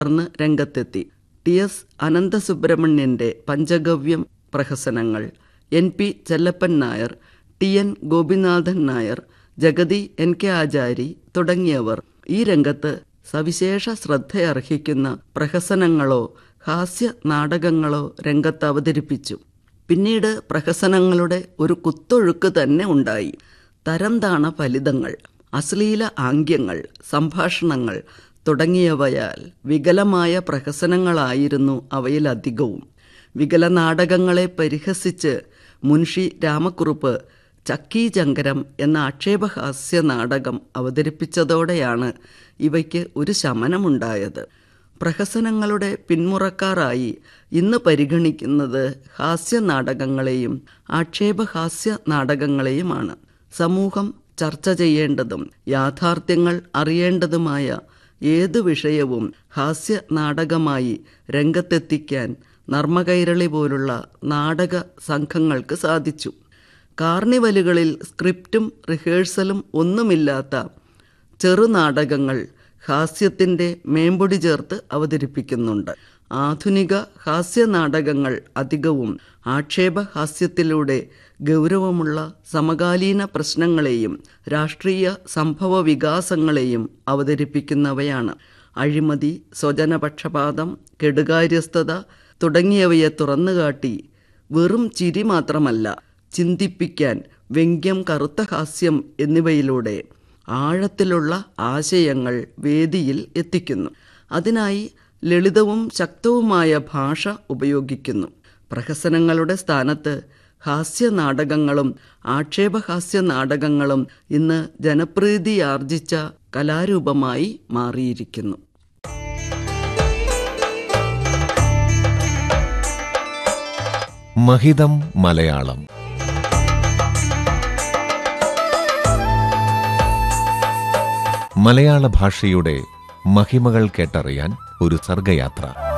തുടർന്ന് രംഗത്തെത്തി T S അനന്തസുബ്രഹ്മണ്യന്റെ പഞ്ചഗവ്യം പ്രഹസനങ്ങൾ N P Chellappan Nair T N Gopinathan Nair Jagathy N K Achari തുടങ്ങിയവർ ഈ രംഗത്ത് സവിശേഷ ശ്രദ്ധയർഹിക്കുന്ന പ്രഹസനങ്ങളോ ഹാസ്യ നാടകങ്ങളോ രംഗത്ത് അവതരിപ്പിച്ചു പിന്നീട് പ്രഹസനങ്ങളുടെ ഒരു കുത്തൊഴുക്ക് തന്നെ ഉണ്ടായി തരംതാണ ഫലിതങ്ങൾ അശ്ലീല ആംഗ്യങ്ങൾ സംഭാഷണങ്ങൾ തുടങ്ങിയവയാൽ വികലമായ പ്രഹസനങ്ങളായിരുന്നു അവയിലധികവും വികല നാടകങ്ങളെ പരിഹസിച്ച് മുൻഷി രാമക്കുറുപ്പ് ചക്കീചങ്കരം എന്ന ആക്ഷേപഹാസ്യ നാടകം അവതരിപ്പിച്ചതോടെയാണ് ഇവയ്ക്ക് ഒരു ശമനമുണ്ടായത് പ്രഹസനങ്ങളുടെ പിന്മുറക്കാരായി ഇന്ന് പരിഗണിക്കുന്നത് ഹാസ്യ നാടകങ്ങളെയും ആക്ഷേപഹാസ്യ നാടകങ്ങളെയുമാണ് സമൂഹം ചർച്ച ചെയ്യേണ്ടതും യാഥാർത്ഥ്യങ്ങൾ അറിയേണ്ടതുമായ ഏതു വിഷയവും ഹാസ്യ നാടകമായി രംഗത്തെത്തിക്കാൻ നർമ്മകൈരളി പോലുള്ള നാടക സംഘങ്ങൾക്ക് സാധിച്ചു കാർണിവലുകളിൽ സ്ക്രിപ്റ്റും റിഹേഴ്സലും ഒന്നുമില്ലാത്ത ചെറുനാടകങ്ങൾ ഹാസ്യത്തിൻ്റെ മേമ്പൊടി ചേർത്ത് അവതരിപ്പിക്കുന്നുണ്ട് ആധുനിക ഹാസ്യ നാടകങ്ങൾ അധികവും ആക്ഷേപഹാസ്യത്തിലൂടെ ഗൗരവമുള്ള സമകാലീന പ്രശ്നങ്ങളെയും രാഷ്ട്രീയ സംഭവ വികാസങ്ങളെയും അവതരിപ്പിക്കുന്നവയാണ് അഴിമതി സ്വജനപക്ഷപാതം കെടുകാര്യസ്ഥത തുടങ്ങിയവയെ തുറന്നുകാട്ടി വെറും ചിരി മാത്രമല്ല ചിന്തിപ്പിക്കാൻ വ്യംഗ്യം കറുത്ത ഹാസ്യം എന്നിവയിലൂടെ ആഴത്തിലുള്ള ആശയങ്ങൾ വേദിയിൽ എത്തിക്കുന്നു അതിനായി ലളിതവും ശക്തവുമായ ഭാഷ ഉപയോഗിക്കുന്നു പ്രഹസനങ്ങളുടെ സ്ഥാനത്ത് ഹാസ്യ നാടകങ്ങളും ആക്ഷേപഹാസ്യ നാടകങ്ങളും ഇന്ന് ജനപ്രീതിയാർജിച്ച കലാരൂപമായി മാറിയിരിക്കുന്നു മഹിതം മലയാളം മലയാള ഭാഷയുടെ മഹിമകൾ കേട്ടറിയാൻ ഒരു സർഗയാത്ര